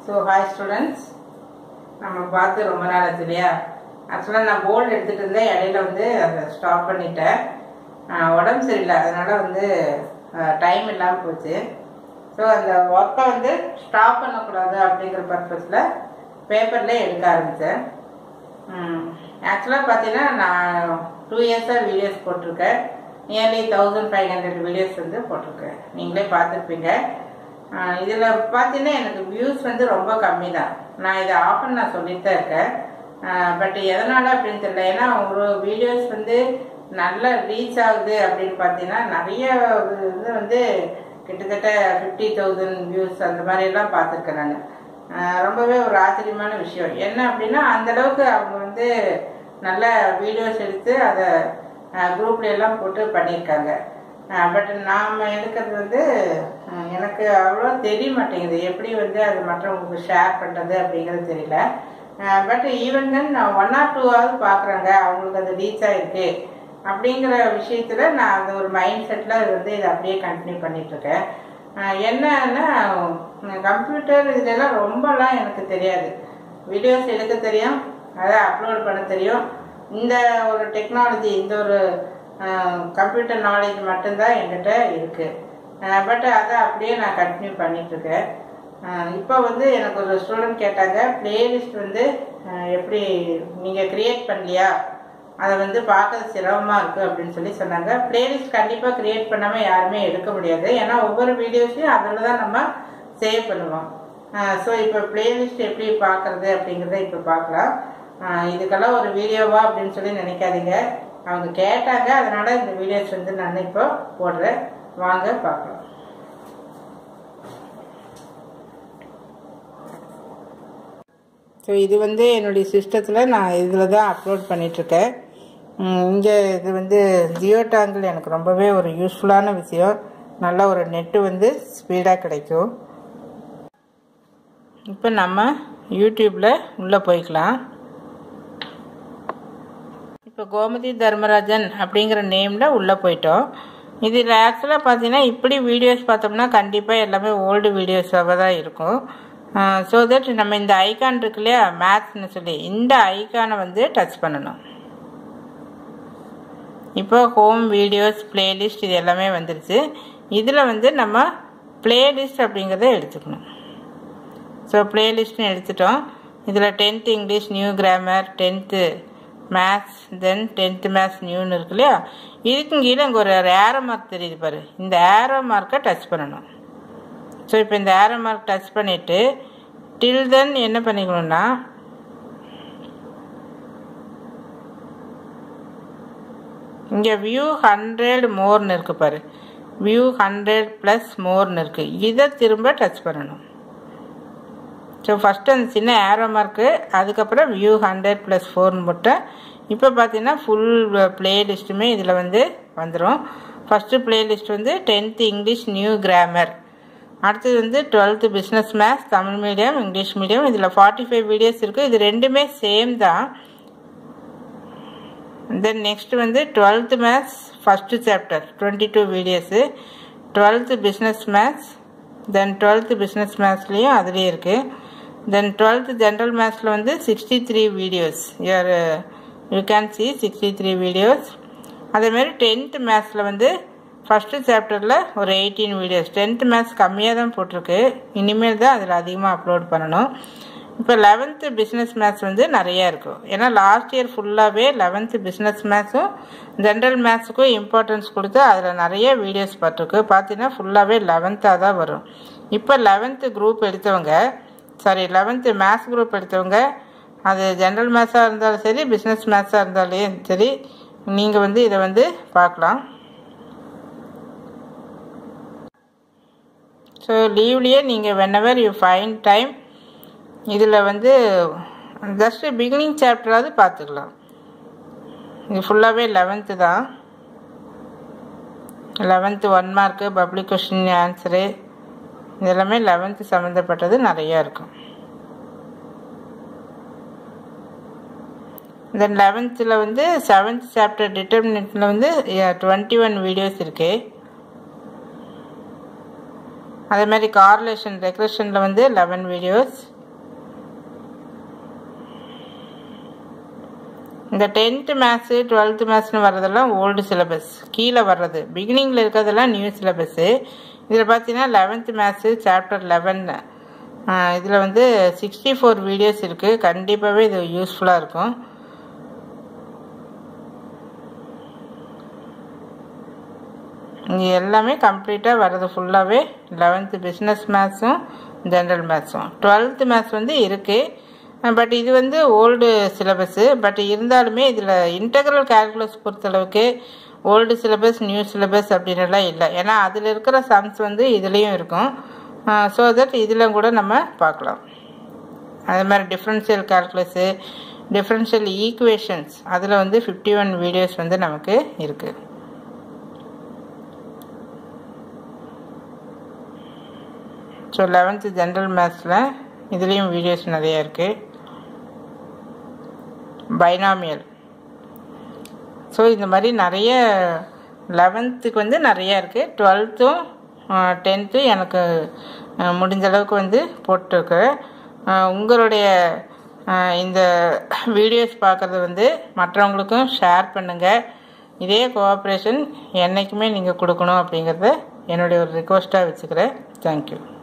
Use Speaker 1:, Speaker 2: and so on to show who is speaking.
Speaker 1: so hi students நம்ம பார்த்து ரொம்ப நாள் ஆச்சு இல்லையா ஆக்சுவலாக நான் போர்டு எடுத்துகிட்டு இருந்தேன் இடையில வந்து அதை ஸ்டாப் பண்ணிட்டேன் ஆஹ் உடம்பு சரியில்லை அதனால் வந்து டைம் இல்லாமல் போச்சு ஸோ அந்த ஒர்க்கை வந்து ஸ்டாப் பண்ணக்கூடாது அப்படிங்கிற பர்பஸில் பேப்பர்லேயே எடுக்க ஆரம்பித்தேன் ஆக்சுவலாக பார்த்தீங்கன்னா நான் டூ இயர்ஸாக வீடியோஸ் போட்டிருக்கேன் nearly thousand five hundred videos வந்து போட்டிருக்கேன் நீங்களே பார்த்துருப்பீங்க இதில் பார்த்தீங்கன்னா எனக்கு வியூஸ் வந்து ரொம்ப கம்மி தான் நான் இதை ஆஃப் பண்ண நான் சொல்லிட்டு தான் இருக்கேன் பட் எதனால் அப்படின்னு தெரியல ஏன்னா ஒரு வீடியோஸ் வந்து நல்ல ரீச் ஆகுது அப்படின்னு பார்த்தீங்கன்னா நிறைய இது வந்து கிட்டத்தட்ட ஃபிஃப்டி தௌசண்ட் வியூஸ் அந்த மாதிரிலாம் பார்த்துருக்கேன் நான் ரொம்பவே ஒரு ஆச்சரியமான விஷயம் என்ன அப்படின்னா அந்தளவுக்கு அவங்க வந்து நல்ல வீடியோஸ் எடுத்து அதை குரூப்ல எல்லாம் போட்டு பண்ணியிருக்காங்க பட் நாம் எடுக்கிறது வந்து எனக்கு அவ்வளோ தெரிய மாட்டேங்குது எப்படி வந்து அது மற்றவங்களுக்கு ஷேர் பண்ணுறது அப்படிங்கிறது தெரியல but even then one or டூவாவது பார்க்குறாங்க அவங்களுக்கு அது ரீச் ஆகிருக்கு அப்படிங்கிற விஷயத்தில் நான் அந்த ஒரு மைண்ட் செட்டில் வந்து இதை அப்படியே கண்டினியூ பண்ணிகிட்ருக்கேன் என்னன்னா கம்ப்யூட்டர் இதெல்லாம் ரொம்பலாம் எனக்கு தெரியாது வீடியோஸ் எடுக்க தெரியும் அதை அப்லோட் பண்ண தெரியும் இந்த ஒரு டெக்னாலஜி இந்த ஒரு கம்ப்யூட்டர் நாலேஜ் மட்டும்தான் என்கிட்ட இருக்குது பட் அதை அப்படியே நான் கண்டினியூ பண்ணிகிட்ருக்கேன் இப்போ வந்து எனக்கு ஒரு ஸ்டூடெண்ட் கேட்டாங்க பிளேலிஸ்ட் வந்து எப்படி நீங்கள் க்ரியேட் பண்ணலையா அதை வந்து பார்க்கறது சிரமமாக இருக்குது அப்படின்னு சொல்லி சொன்னாங்க பிளேலிஸ்ட் கண்டிப்பாக க்ரியேட் பண்ணாமல் யாருமே எடுக்க முடியாது ஏன்னா ஒவ்வொரு வீடியோஸையும் அதில் தான் நம்ம சேவ் பண்ணுவோம் ஸோ இப்போ பிளேலிஸ்ட் எப்படி பார்க்குறது அப்படிங்கிறத இப்போ பார்க்கலாம் இதுக்கெல்லாம் ஒரு வீடியோவா அப்படின்னு சொல்லி நினைக்காதீங்க அவங்க கேட்டாங்க அதனால இந்த வீடியோஸ் வந்து நான் இப்போ போடுறேன் வாங்க பார்க்கலாம் ஸோ இது வந்து என்னுடைய சிஸ்டத்தில் நான் இதில் தான் அப்லோட் பண்ணிகிட்ருக்கேன் இங்கே இது வந்து ஜியோ டாங்கில் எனக்கு ரொம்பவே ஒரு யூஸ்ஃபுல்லான விஷயம் நல்ல ஒரு நெட்டு வந்து ஸ்பீடாக கிடைக்கும் இப்போ நம்ம யூடியூப்பில் உள்ளே போய்க்கலாம் இப்போ கோமதி தர்மராஜன் அப்படிங்கிற நேமில் உள்ளே போயிட்டோம் இதில் ஆக்சுவலாக பார்த்தீங்கன்னா இப்படி வீடியோஸ் பார்த்தோம்னா கண்டிப்பாக எல்லாமே ஓல்டு வீடியோஸாக தான் இருக்கும் ஸோ தட் நம்ம இந்த ஐக்கான் இருக்கு இல்லையா மேத்ஸ்னு சொல்லி இந்த ஐக்கானை வந்து டச் பண்ணணும் இப்போ ஹோம் வீடியோஸ் பிளேலிஸ்ட் இது எல்லாமே வந்துருச்சு இதில் வந்து நம்ம பிளேலிஸ்ட் அப்படிங்கிறத எடுத்துக்கணும் ஸோ பிளேலிஸ்ட்னு எடுத்துட்டோம் இதில் tenth English new grammar tenth maths then tenth maths நியூன்னு இருக்கு இல்லையா இதுக்கும் கீழே இங்கே ஒரு ஏரோ மார்க் தெரியுது பாரு இந்த ஏரோ மார்க்கை டச் பண்ணணும் ஸோ இப்போ இந்த ஏரோ மார்க் டச் பண்ணிவிட்டு டில் தென் என்ன பண்ணிக்கணும்னா இங்கே வியூ ஹண்ட்ரட் மோர்னு இருக்கு பாரு வியூ ஹண்ட்ரட் ப்ளஸ் மோர்னு இருக்குது இதை திரும்ப டச் பண்ணணும் ஸோ ஃபஸ்ட்டு அந்த சின்ன ஏரோ மார்க்கு அதுக்கப்புறம் வியூ ஹண்ட்ரட் ப்ளஸ் ஃபோர்னு போட்டேன் இப்போ பார்த்தீங்கன்னா ஃபுல் பிளேலிஸ்ட்டுமே இதில் வந்து வந்துடும் ஃபஸ்ட்டு பிளேலிஸ்ட் வந்து டென்த்து இங்கிலீஷ் நியூ கிராமர் அடுத்தது வந்து twelfth business maths Tamil medium English medium இதில் ஃபார்ட்டி ஃபைவ் வீடியோஸ் இருக்குது இது ரெண்டுமே சேம் தான் தென் நெக்ஸ்ட் வந்து twelfth maths first chapter twenty two videos twelfth business maths then twelfth business மேத்ஸ்லேயும் அதுலேயே இருக்குது தென் டுவெல்த்து ஜென்ரல் மேத்ஸில் வந்து sixty three videos your you can see sixty three videos அதேமாரி டென்த்து மேத்ஸில் வந்து ஃபஸ்ட்டு சாப்டரில் ஒரு எயிட்டீன் வீடியோஸ் டென்த்து மேத்ஸ் கம்மியாக தான் போட்டிருக்கு இனிமேல் தான் அதில் அதிகமாக அப்லோட் பண்ணணும் இப்போ லெவன்த்து பிஸ்னஸ் மேத்ஸ் வந்து நிறையா இருக்கும் ஏன்னா லாஸ்ட் இயர் ஃபுல்லாகவே லெவன்த்து பிஸ்னஸ் மேத்ஸும் ஜென்ரல் மேத்ஸுக்கும் இம்பார்ட்டன்ஸ் கொடுத்து அதில் நிறைய வீடியோஸ் பார்த்துருக்கு பார்த்தீங்கன்னா ஃபுல்லாகவே லெவன்த்தாக தான் வரும் இப்போ லெவன்த்து குரூப் எடுத்தவங்க சாரி லெவன்த்து மேத்ஸ் குரூப் எடுத்தவங்க அது ஜென்ரல் மேத்ஸாக இருந்தாலும் சரி பிஸ்னஸ் மேத்ஸாக இருந்தாலும் சரி நீங்கள் வந்து இதை வந்து பார்க்கலாம் ஸோ லீவ்லேயே நீங்கள் வென்எவர் யூ ஃபைன் டைம் இதில் வந்து ஜஸ்ட்டு பிகினிங் சாப்டராவது பார்த்துக்கலாம் இது ஃபுல்லாகவே லெவன்த்து தான் eleventh one mark public question answer இதெல்லாமே லெவன்த்து சம்மந்தப்பட்டது நிறையா இருக்கும் தென் லெவன்த்தில் வந்து செவன்த் சாப்டர் டிட்டர்மினேட்டில் வந்து டுவெண்ட்டி ஒன் வீடியோஸ் இருக்குது அதே மாதிரி கார்லேஷன் ரெக்ரெஷனில் வந்து லெவன் வீடியோஸ் இந்த டென்த்து மேத்ஸு டுவெல்த்து மேத்ஸ்னு வர்றதெல்லாம் ஓல்டு சிலபஸ் கீழே வர்றது பிகினிங்கில் இருக்கிறதெல்லாம் நியூ சிலபஸ்ஸு இதில் பார்த்தீங்கன்னா லெவன்த்து மேத்ஸு சாப்டர் லெவன் இதில் வந்து சிக்ஸ்டி ஃபோர் வீடியோஸ் இருக்குது கண்டிப்பாகவே இது யூஸ்ஃபுல்லாக இருக்கும் இங்கே எல்லாமே கம்ப்ளீட்டாக வர்றது ஃபுல்லாகவே லெவன்த்து பிஸ்னஸ் மேத்ஸும் ஜென்ரல் மேத்ஸும் டுவெல்த்து மேத்ஸ் வந்து இருக்குது பட் இது வந்து ஓல்டு சிலபஸ்ஸு பட் இருந்தாலுமே இதில் இன்டெக்ரல் கேல்குலஸ் பொறுத்தளவுக்கு ஓல்டு சிலபஸ் நியூ சிலபஸ் அப்படின்னுலாம் இல்லை ஏன்னா அதில் இருக்கிற சம்ஸ் வந்து இதுலேயும் இருக்கும் ஸோ தட் இதில் கூட நம்ம பார்க்கலாம் அது மாதிரி டிஃப்ரென்ஷியல் கால்குலஸு டிஃப்ரென்ஷியல் ஈக்குவேஷன்ஸ் அதில் வந்து ஃபிஃப்டி ஒன் வீடியோஸ் வந்து நமக்கு இருக்குது ஸோ லெவன்த்து ஜென்ரல் மேத்ஸில் இதுலேயும் வீடியோஸ் நிறையா இருக்குது பைனாமியல் ஸோ இந்த மாதிரி நிறைய லெவன்த்துக்கு வந்து நிறையா இருக்குது டுவெல்த்தும் டென்த்து எனக்கு முடிஞ்ச அளவுக்கு வந்து போட்டிருக்கு உங்களுடைய இந்த வீடியோஸ் பார்க்குறது வந்து மற்றவங்களுக்கும் ஷேர் பண்ணுங்கள் இதே கோஆப்ரேஷன் என்றைக்குமே நீங்கள் கொடுக்கணும் அப்படிங்கிறத என்னுடைய ஒரு ரிக்வஸ்ட்டாக வச்சுக்கிறேன் தேங்க்யூ